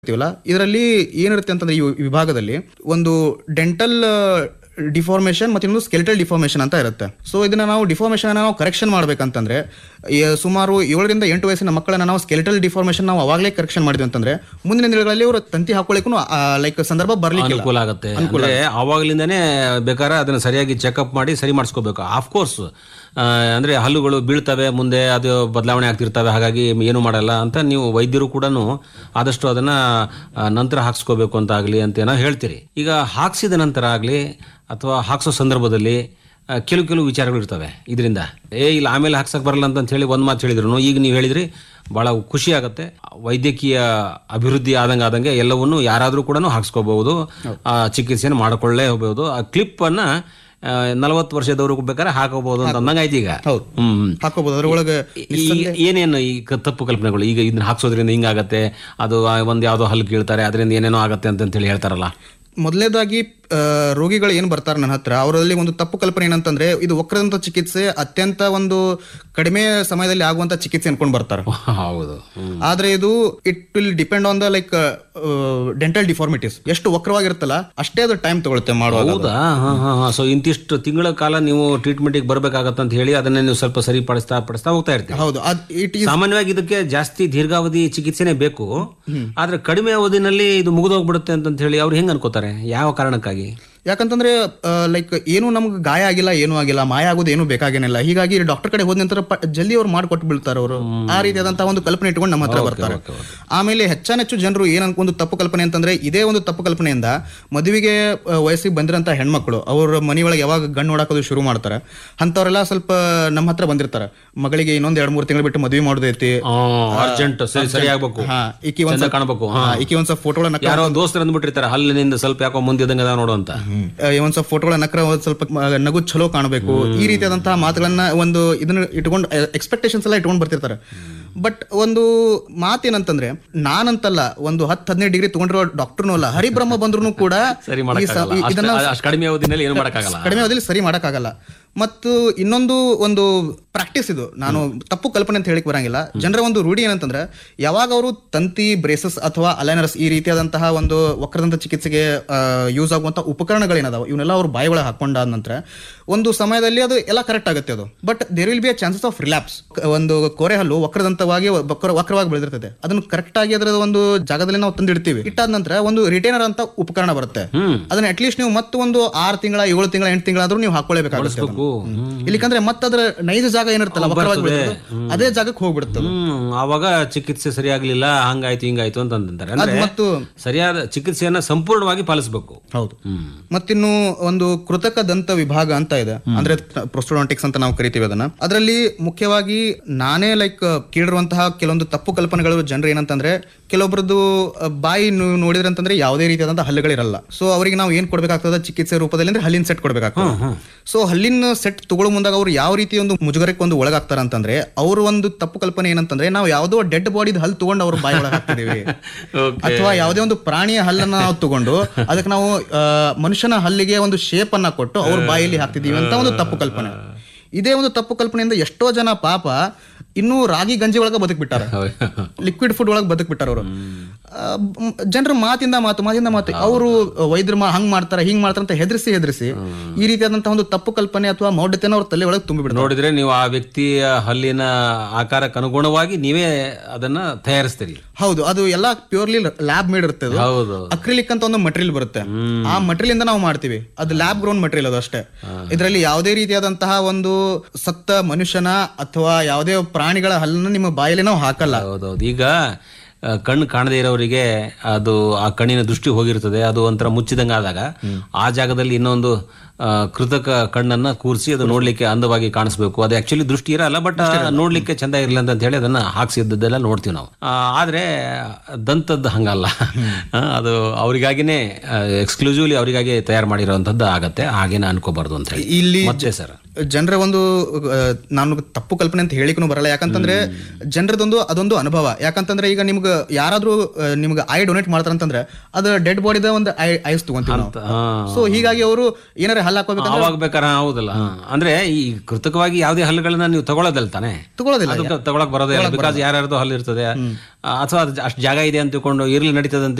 ಇರ್ತೀವಲ್ಲ ಇದರಲ್ಲಿ ಏನಿರುತ್ತೆ ಅಂತಂದ್ರೆ ಈ ವಿಭಾಗದಲ್ಲಿ ಒಂದು ಡೆಂಟಲ್ ಡಿಫಾರ್ಮೇಶನ್ ಮತ್ತೆ ಇನ್ನೊಂದು ಸ್ಕೆಲ್ಟಲ್ ಡಿಫಾರ್ಮೇಶನ್ ಅಂತ ಇರುತ್ತೆ ಸೊ ಇದನ್ನ ನಾವು ಡಿಫಾರ್ಮೇಶನ್ ನಾವು ಕರೆಕ್ಷನ್ ಮಾಡ್ಬೇಕಂತಂದ್ರೆ ಈ ಸುಮಾರು ಏಳರಿಂದ ಎಂಟು ವಯಸ್ಸಿನ ಮಕ್ಕಳನ್ನ ನಾವು ಸ್ಕೆಲ್ಟಲ್ ಡಿಫಾರ್ಮೇಶನ್ ನಾವು ಅವಾಗಲೇ ಕರೆಕ್ಷನ್ ಮಾಡಿದ್ವಿ ಅಂತಂದ್ರೆ ಮುಂದಿನ ದಿನಗಳಲ್ಲಿ ಅವರು ತಂತಿ ಹಾಕೊಳ್ಳಿಕ್ಕೂ ಲೈಕ್ ಸಂದರ್ಭ ಬರ್ಲಿಕ್ಕಿಲ್ಲ ಅನುಕೂಲ ಆಗುತ್ತೆ ಅಂದ್ರೆ ಆವಾಗಲಿಂದಾನೇ ಬೇಕಾದ್ರೆ ಅದನ್ನ ಸರಿಯಾಗಿ ಚೆಕಪ್ ಮಾಡಿ ಸರಿ ಮಾಡಿಸ್ಕೋಬೇಕು ಆಫ್ಕೋರ್ಸ್ ಅಂದ್ರೆ ಹಲ್ಲುಗಳು ಬೀಳ್ತವೆ ಮುಂದೆ ಅದು ಬದಲಾವಣೆ ಆಗ್ತಿರ್ತವೆ ಹಾಗಾಗಿ ಏನು ಮಾಡಲ್ಲ ಅಂತ ನೀವು ವೈದ್ಯರು ಕೂಡ ಆದಷ್ಟು ಅದನ್ನ ಆ, ನಂತರ ಹಾಕ್ಸ್ಕೋಬೇಕು ಅಂತ ಆಗಲಿ ಅಂತ ಏನೋ ಹೇಳ್ತೀರಿ ಈಗ ಹಾಕ್ಸಿದ ನಂತರ ಆಗಲಿ ಅಥವಾ ಹಾಕ್ಸೋ ಸಂದರ್ಭದಲ್ಲಿ ಆ, ಕೆಲವು ಕೆಲವು ವಿಚಾರಗಳು ಇರ್ತವೆ ಇದರಿಂದ ಏ ಇಲ್ಲ ಆಮೇಲೆ ಹಾಕ್ಸಕ್ ಬರಲ್ಲ ಅಂತ ಹೇಳಿ ಒಂದು ಮಾತು ಹೇಳಿದ್ರು ಈಗ ನೀವು ಹೇಳಿದ್ರಿ ಬಹಳ ಖುಷಿ ಆಗುತ್ತೆ ವೈದ್ಯಕೀಯ ಅಭಿವೃದ್ಧಿ ಆದಂಗೆ ಆದಂಗೆ ಎಲ್ಲವನ್ನು ಯಾರಾದರೂ ಕೂಡ ಹಾಕ್ಸ್ಕೋಬಹುದು ಆ ಚಿಕಿತ್ಸೆಯನ್ನು ಮಾಡಿಕೊಳ್ಳೇ ಹೋಗಬಹುದು ಆ ಕ್ಲಿಪ್ ಅನ್ನ ನಲವತ್ತು ವರ್ಷದವರೆಗೂ ಬೇಕಾದ್ರೆ ಹಾಕೋಬಹುದು ಅಂತ ಅಂದಂಗೆ ಆಯ್ತು ಈಗ ಹೌದು. ಹ್ಮ್ ಹಾಕೋಬಹುದು ಅದರೊಳಗೆ ಈಗ ಏನೇನು ಈ ಕ- ತಪ್ಪು ಕಲ್ಪನೆಗಳು ಈಗ ಇದನ್ನ ಹಾಕ್ಸೋದ್ರಿಂದ ಹಿಂಗಾಗತ್ತೆ ಅದು ಆ, ಒಂದ್ ಯಾವ್ದೋ ಹಲ್ಲು ಕೀಳ್ತಾರೆ ಅದರಿಂದ ಏನೇನೋ ಆಗತ್ತೆ ಅಂತ ಹೇಳಿ ಹೇಳ್ತಾರಲ್ಲ ಮೊದಲನೇದಾಗಿ ರೋಗಿಗಳು ಏನು ಬರ್ತಾರೆ ನನ್ನ ಹತ್ರ ಅವರಲ್ಲಿ ಒಂದು ತಪ್ಪು ಕಲ್ಪನೆ ಏನಂತಂದ್ರೆ ಇದು ವಕ್ರದಂತ ಚಿಕಿತ್ಸೆ ಅತ್ಯಂತ ಒಂದು ಕಡಿಮೆ ಸಮಯದಲ್ಲಿ ಆಗುವಂತ ಚಿಕಿತ್ಸೆ ಅನ್ಕೊಂಡು ಬರ್ತಾರೆ ಹೌದು ಹ್ಮ್. ಆದ್ರೆ ಇದು it will depend on the like dental deformities ಎಷ್ಟು ವಕ್ರವಾಗಿರುತ್ತಲ್ಲ ಅಷ್ಟೇ ಅದು ಟೈಮ್ ತಗೊಳುತ್ತೆ ಮಾಡುವಾಗ ಹೌದಾ ಹಾ ಹಾ ಹಾ ಸೊ ಇಂತಿಷ್ಟು ತಿಂಗಳ ಕಾಲ ನೀವು ಟ್ರೀಟ್ಮೆಂಟ್ಗೆ ಬರ್ಬೇಕಾಗತ್ತೆ ಅಂತ ಹೇಳಿ ಅದನ್ನ ನೀವು ಸ್ವಲ್ಪ ಸರಿಪಡಿಸ್ತಾ ಪಡಿಸ್ತಾ ಹೋಗ್ತಾ ಇರ್ತೀವಿ ಹೌದು ಅದ್ ಇಟ್ ಈಸ್ ಸಾಮಾನ್ಯವಾಗಿ ಇದಕ್ಕೆ ಜಾಸ್ತಿ ದೀರ್ಘಾವಧಿ ಚಿಕಿತ್ಸೆನೇ ಬೇಕು ಆದ್ರೆ ಕಡಿಮೆ ಅವಧಿನಲ್ಲಿ ಇದು ಮುಗಿದೋಗ್ಬಿಡುತ್ತೆ ಅಂತ ಹೇಳಿ ಅವ್ರು ಹೆಂಗ್ ಅನ್ಕೋತಾರೆ ಯಾವ ಕಾರಣಕ್ಕಾಗಿ ಯಾಕಂತಂದ್ರೆ ಲೈಕ್ ಏನು ನಮ್ಗೆ ಗಾಯ ಆಗಿಲ್ಲ ಏನೂ ಆಗಿಲ್ಲ ಮಾಯ ಆಗೋದು ಏನು ಬೇಕಾಗೇನಿಲ್ಲ ಹೀಗಾಗಿ ಡಾಕ್ಟರ್ ಕಡೆ ಹೋದ ನಂತರ ಪ- ಜಲ್ದಿ ಅವ್ರು ಮಾಡಿಕೊಟ್ಟು ಬೀಳ್ತಾರೆ ಅವರು ಆ ರೀತಿಯಾದಂತಹ ಒಂದು ಕಲ್ಪನೆ ಇಟ್ಕೊಂಡು ನಮ್ಮ ಹತ್ರ ಬರ್ತಾರೆ ಆಮೇಲೆ ಹೆಚ್ಚಾನೆಚ್ಚು ಜನರು ಏನ್ ಅನ್ಕೊಂಡು ತಪ್ಪು ಕಲ್ಪನೆ ಅಂತಂದ್ರೆ ಇದೇ ಒಂದು ತಪ್ಪು ಕಲ್ಪನೆಯಿಂದ ಮದುವೆಗೆ ಆ, ವಯಸ್ಸಿಗೆ ಬಂದಿರಂತ ಹೆಣ್ಮಕ್ಳು ಅವ್ರ ಮನೆಯೊಳಗೆ ಯಾವಾಗ ಗಣ್ಣು ಹೊಡಕೋದು ಶುರು ಮಾಡ್ತಾರೆ ಅಂತವ್ರೆಲ್ಲ ಸ್ವಲ್ಪ ನಮ್ಮ ಹತ್ರ ಬಂದಿರ್ತಾರೆ ಮಗಳಿಗೆ ಇನ್ನೊಂದ್ ಎರಡ್ ಮೂರು ತಿಂಗಳು ಬಿಟ್ಟು ಮದುವೆ ಮಾಡೋದೈತಿ ಅರ್ಜೆಂಟ್ ಸರಿ ಸರಿ ಆಗ್ಬೇಕು ಹಾ ಈಕಿ ಒಂದ್ ಚಂದ ಕಾಣ್ಬೇಕು ಹಾ. ಹಾ, ಈಕಿ ಒಂದ್ ಸ್ವಲ್ಪ ಫೋಟೋಗಳನ್ನ ಯಾರೋ ದೋಸ್ತರು ಅಂದ್ಬಿಟ್ಟಿರ್ತಾರೆ ಹಲ್ಲಿನಿಂದ ಸ್ವಲ್ಪ ಯಾಕೋ ಮುಂದಿದಂಗ ಅದಾವ ನೋಡು ಅಂತ ಒಂದ್ ಸ್ವಲ್ಪ ಫೋಟೋಗಳ ನಕ್ರ ಒಂದ್ ಸ್ವಲ್ಪ ಮ- ನಗು ಚಲೋ ಕಾಣಬೇಕು ಈ ರೀತಿಯಾದಂತಹ ಮಾತುಗಳನ್ನ ಒಂದು ಇದನ್ನ ಇಟ್ಕೊಂಡು ಎಕ್ಸ್ಪೆಕ್ಟೇಷನ್ಸ್ ಎಲ್ಲ ಇಟ್ಕೊಂಡು ಬರ್ತಿರ್ತಾರೆ ಬಟ್ ಒಂದು ಮಾತೇನಂತಂದ್ರೆ ನಾನಂತಲ್ಲ ಒಂದು ಹತ್ತು ಹದಿನೈದು ಡಿಗ್ರಿ ತಗೊಂಡಿರೋ ಡಾಕ್ಟರ್ನೂ ಅಲ್ಲ ಹರಿಬ್ರಹ್ಮ ಬಂದ್ರು ಕೂಡ ಸರಿ ಈ ಸ- ಮಾಡಕ್ಕಾಗಲ್ಲ ಈ- ಇದನ್ನ ಅಷ್ಟು- ಅಷ್ಟು ಕಡಿಮೆ ಅವಧಿನಲ್ಲಿ ಏನು ಮಾಡಕ್ಕಾಗಲ್ಲ ಕಡಿಮೆ ಅವಧಿಯಲ್ಲಿ ಸರಿ ಮಾಡಕ್ಕಾಗಲ್ಲ ಮತ್ತು ಇನ್ನೊಂದು ಒಂದು ಪ್ರಾಕ್ಟೀಸ್ ಇದು ನಾನು ತಪ್ಪು ಕಲ್ಪನೆ ಅಂತ ಹೇಳಿಕ್ ಬರಂಗಿಲ್ಲ ಜನರ ಒಂದು ರೂಢಿ ಏನಂತಂದ್ರೆ ಯಾವಾಗ ಅವರು ತಂತಿ ಬ್ರೇಸಸ್ ಅಥವಾ ಅಲೈನರ್ಸ್ ಈ ರೀತಿಯಾದಂತಹ ಒಂದು ವಕ್ರದಂತ ಚಿಕಿತ್ಸೆಗೆ ಯೂಸ್ ಆಗುವಂತ ಉಪಕರಣಗಳೇನದಾವ ಇವನ್ನೆಲ್ಲ ಅವ್ರು ಬಾಯಿ ಒಳಗೆ ಹಾಕೊಂಡಾದ ನಂತರ ಒಂದು ಸಮಯದಲ್ಲಿ ಅದು ಎಲ್ಲ ಕರೆಕ್ಟ್ ಆಗುತ್ತೆ ಅದು but there will be a chances of relapse ಒಂದು ಕೋರೆ ಹಲ್ಲು ವಕ್ರದಂತವಾಗಿ ವಕ್ರ ವಕ್ರವಾಗಿ ಬೆಳೆದಿರ್ತದೆ ಅದನ್ನು ಕರೆಕ್ಟ್ ಆಗಿ ಅದರ ಒಂದು ಜಾಗದಲ್ಲಿ ನಾವು ತಂದಿಡ್ತೀವಿ ಇಟ್ಟಾದ ನಂತರ ಒಂದು ರಿಟೈನರ್ ಅಂತ ಉಪಕರಣ ಬರುತ್ತೆ ಅದನ್ನ ಅಟ್ಲೀಸ್ಟ್ ನೀವು ಮತ್ತೆ ಒಂದು ಆರು ತಿಂಗಳ ಏಳು ತಿಂಗಳ ಎಂಟು ತಿಂಗಳಾದ್ರೂ ನೀವು ಹಾಕೊಳ್ಳೇಬೇಕಾಗುತ್ತೆ ಅದನ್ನ. ಇಲ್ಲಿಕಂದ್ರೆ ಮತ್ತೆ ಅದರ ನೈಜ ಜಾಗ ಏನಿರುತ್ತಲ್ಲ ವಕ್ರವಾಗಿ ಬೆಳೆದಿರೋದು, ಅದೇ ಜಾಗಕ್ಕೆ ಹೋಗ್ಬಿಡುತ್ತೆ ಅದು. ಹ್ಮ್ ಆವಾಗ ಚಿಕಿತ್ಸೆ ಸರಿಯಾಗ್ಲಿಲ್ಲ ಹಂಗಾಯ್ತು ಹಿಂಗಾಯ್ತು ಅಂತ ಅಂತಾರೆ ಅಂದ್ರೆ ಮತ್ತು ಸರಿಯಾದ ಚಿಕಿತ್ಸೆಯನ್ನ ಸಂಪೂರ್ಣವಾಗಿ ಪಾಲಿಸಬೇಕು ಹೌದು ಹ್ಮ್ ಮತ್ತಿನ್ನು ಒಂದು ಕೃತಕ ದಂತ ವಿಭಾಗ ಅಂತ ಇದೆ ಅಂದ್ರೆ ಪ್ರೊಸ್ಟೋಡಾಂಟಿಕ್ಸ್ ಅಂತ ನಾವು ಕರಿತೀವಿ ಅದನ್ನ ಅದರಲ್ಲಿ ಮುಖ್ಯವಾಗಿ ನಾನೇ ಲೈಕ್ ಕೇಳಿರುವಂತಹ ಕೆಲವೊಂದು ತಪ್ಪು ಕಲ್ಪನೆಗಳು ಜನರು ಏನಂತಂದ್ರೆ ಕೆಲವೊಬ್ರದ್ದು ಅ, ಬಾಯಿ ನೀವು ನೋಡಿದ್ರೆ ಅಂತಂದ್ರೆ ಯಾವುದೇ ರೀತಿಯಾದಂತಹ ಹಲ್ಲುಗಳಿರಲ್ಲ ಸೊ ಅವರಿಗೆ ನಾವು ಏನ್ ಕೊಡ್ಬೇಕಾಗ್ತದೆ ಚಿಕಿತ್ಸೆ ರೂಪದಲ್ಲಿ ಅಂದ್ರೆ ಹಲ್ಲಿನ ಸೆಟ್ ಕೊಡ್ಬೇಕಾಗ್ತದೆ ಸೊ ಹಲ್ಲಿನ ಸೆಟ್ ತಗೊಳ್ಳೋ ಮುಂದಾಗ ಅವ್ರು ಯಾವ ರೀತಿ ಒಂದು ಮುಜುಗರಕ್ಕೆ ಒಂದು ಒಳಗಾಗ್ತಾರ ಅಂತಂದ್ರೆ ಅವ್ರ ಒಂದು ತಪ್ಪು ಕಲ್ಪನೆ ಏನಂತಂದ್ರೆ ನಾವು ಯಾವುದೋ ಡೆಡ್ ಬಾಡಿದ ಹಲ್ಲು ತಗೊಂಡು ಅವ್ರ ಬಾಯಿ ಒಳಗೆ ಹಾಕ್ತಿದೀವಿ ಅಥವಾ ಯಾವುದೇ ಒಂದು ಪ್ರಾಣಿಯ ಹಲ್ಲನ್ನ ನಾವು ತಗೊಂಡು ಅದಕ್ಕೆ ನಾವು ಆ, ಮನುಷ್ಯನ ಹಲ್ಲಿಗೆ ಒಂದು ಶೇಪ್ ಅನ್ನ ಕೊಟ್ಟು ಅವ್ರ ಬಾಯಲ್ಲಿ ಹಾಕ್ತಿದೀವಿ ಅಂತ ಒಂದು ತಪ್ಪು ಕಲ್ಪನೆ ಇದೇ ಒಂದು ತಪ್ಪು ಕಲ್ಪನೆಯಿಂದ ಎಷ್ಟೋ ಜನ ಪಾಪ ಇನ್ನೂ ರಾಗಿ ಗಂಜಿ ಒಳಗೆ ಬದುಕ್ಬಿಟ್ಟಾರ ಲಿಕ್ವಿಡ್ ಫುಡ್ ಒಳಗೆ ಬದುಕ್ಬಿಟ್ಟಾರ ಅವರು ಜನರ ಮಾತಿಂದ ಮಾತು ಮಾತಿಂದ ಮಾತು ಅವರು ವೈದ್ಯರು ಮಾ ಹಂಗ್ ಮಾಡ್ತಾರೆ ಹಿಂಗ್ ಮಾಡ್ತಾರೆ ಅಂತ ಹೆದರಿಸಿ ಹೆದರಿಸಿ ಈ ರೀತಿಯಾದಂತಹ ಒಂದು ತಪ್ಪು ಕಲ್ಪನೆ ಅಥವಾ ಮೌಢ್ಯತೆನ ಅವ್ರ ತಲೆ ಒಳಗೆ ತುಂಬಿಬಿಡ್ತಾರೆ ನೋಡಿದ್ರೆ ನೀವು ಆ ವ್ಯಕ್ತಿಯ ಹಲ್ಲಿನ ಆಕಾರಕ್ಕೆ ಅನುಗುಣವಾಗಿ ನೀವೇ ಅದನ್ನ ತಯಾರಿಸ್ತೀರಿ ಹೌದು ಅದು ಎಲ್ಲ ಪ್ಯೂರ್ಲಿ ಲ್ಯಾಬ್ ಮೇಡ್ ಇರುತ್ತೆ ಅದು ಹೌದು ಅಕ್ರಿಲಿಕ್ ಅಂತ ಒಂದು ಮಟೀರಿಯಲ್ ಬರುತ್ತೆ ಆ ಮಟೀರಿಯಲ್ ಇಂದ ನಾವು ಮಾಡ್ತೀವಿ ಅದು ಲ್ಯಾಬ್ ಗ್ರೋನ್ ಮಟೀರಿಯಲ್ ಅದು ಅಷ್ಟೇ ಇದರಲ್ಲಿ ಯಾವುದೇ ರೀತಿಯಾದಂತಹ ಒಂದು ಸತ್ತ ಮನುಷ್ಯನ ಅಥವಾ ಯಾವುದೇ ಪ್ರಾಣಿಗಳ ಹಲ್ಲನ್ನು ನಿಮ್ಮ ಬಾಯಲ್ಲಿ ನಾವು ಹಾಕಲ್ಲ ಹೌದೌದು ಈಗ ಆ, ಕಣ್ಣು ಕಾಣದೇ ಇರೋರಿಗೆ ಅದು ಆ ಕಣ್ಣಿನ ದೃಷ್ಟಿ ಹೋಗಿರ್ತದೆ ಅದು ಒಂಥರ ಮುಚ್ಚಿದಂಗ ಆದಾಗ ಆ ಜಾಗದಲ್ಲಿ ಇನ್ನೊಂದು ಆ, ಕೃತಕ ಕಣ್ಣನ್ನ ಕೂರಿಸಿ ಅದು ನೋಡ್ಲಿಕ್ಕೆ ಅಂದವಾಗಿ ಕಾಣಿಸ್ಬೇಕು ಅದು ಆಕ್ಚುಲಿ ದೃಷ್ಟಿ ಇರಲ್ಲ ಬಟ್ ನೋಡ್ಲಿಕ್ಕೆ ಚಂದ ಇರಲಿ ಅಂತ ಹೇಳಿ ಅದನ್ನ ಹಾಕ್ಸಿದ್ದೆಲ್ಲ ನೋಡ್ತೀವಿ ನಾವು ಆ, ಆದ್ರೆ ದಂತದ್ದು ಹಂಗಲ್ಲ ಆ, ಅದು ಅವರಿಗಾಗಿನೇ ಎಕ್ಸ್ಕ್ಲೂಸಿವ್ಲಿ ಅವರಿಗಾಗಿ ತಯಾರು ಮಾಡಿರೋಂಥದ್ದು ಆಗತ್ತೆ ಹಾಗೇನೆ ಅನ್ಕೋಬಾರ್ದು ಅಂತ ಹೇಳಿ ಇಲ್ಲಿ ಮತ್ತೆ ಸರ್ ಜನರ ಒಂದು ಆ, ನಾನು ತಪ್ಪು ಕಲ್ಪನೆ ಅಂತ ಹೇಳಿಕೂ ಬರಲ್ಲ ಯಾಕಂತಂದ್ರೆ ಜನರದೊಂದು ಅದೊಂದು ಅನುಭವ ಯಾಕಂತಂದ್ರೆ ಈಗ ನಿಮ್ಗೆ ಯಾರಾದ್ರೂ ಆ, ನಿಮ್ಗೆ ಐ ಡೊನೇಟ್ ಮಾಡ್ತಾರಂತಂದ್ರೆ ಅದು ಡೆಡ್ ಬಾಡಿದ ಒಂದು ಐ ಐಸ್ ತಗೊಂತೀವಿ ನಾವು ಹಾ. ಸೊ ಹೀಗಾಗಿ ಅವರು ಏನಾರ ಹಲ್ಲ ಹಾಕೋಬೇಕಂದ್ರೆ ಆವಾಗ ಬೇಕಾರೆ ಹೌದಲ್ಲ ಹಾ. ಅಂದ್ರೆ ಈ ಕೃತಕವಾಗಿ ಯಾವುದೇ ಹಲ್ಲುಗಳನ್ನ ನೀವು ತಗೊಳ್ಳೋದಲ್ಲ ತಾನೆ ತಗೊಳ್ಳೋದಿಲ್ಲ ಅದಕ್ಕೆ ತಗೊಳಕ್ ಬರೋದೇ ಇಲ್ಲ ಬಿಕಾಸ್ ಯಾರ್ಯಾರ್ದು ಹಲ್ಲು ಇರ್ತದೆ ಅಥವಾ ಅದು ಅಷ್ಟು ಜಾಗ ಇದೆ ಅಂತ ತಿಳ್ಕೊಂಡು ಇರ್ಲಿ ನಡೀತದೆ ಅಂತ